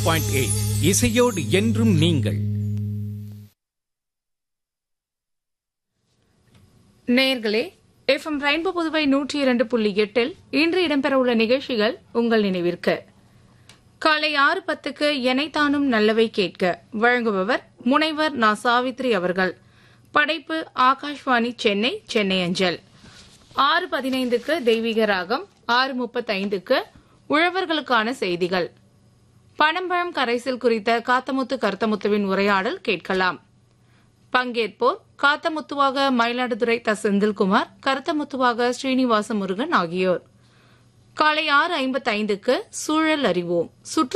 point eight இசையோடு என்றும் நீங்கள் நேயர்களே எஃப்எம் ரெயின்போ புதுவை நூற்றி இரண்டு புள்ளி எட்டில் இன்று இடம்பெறவுள்ள நிகழ்ச்சிகள் உங்கள் நினைவிற்கு காலை ஆறு பத்துக்கு எனைத்தானும் நல்லவை கேட்க வழங்குபவர் முனைவர் நா சாவித்ரி அவர்கள் படைப்பு ஆகாஷ்வாணி சென்னை சென்னை அஞ்சல் ஆறு பதினைந்துக்கு தெய்வீக ராகம் ஆறு முப்பத்தைந்துக்கு உழவர்களுக்கான செய்திகள் பனம்பழம் கரைசல் குறித்த காத்தமுத்து கருத்தமுத்துவின் உரையாடல் கேட்கலாம் பங்கேற்போர் காத்தமுத்துவாக மயிலாடுதுறை த செந்தில்குமார் கருத்தமுத்துவாக ஸ்ரீனிவாச முருகன் ஆகியோர் காலை ஆறு ஐம்பத்தைந்துக்கு சூழல் அறிவோம் சுற்று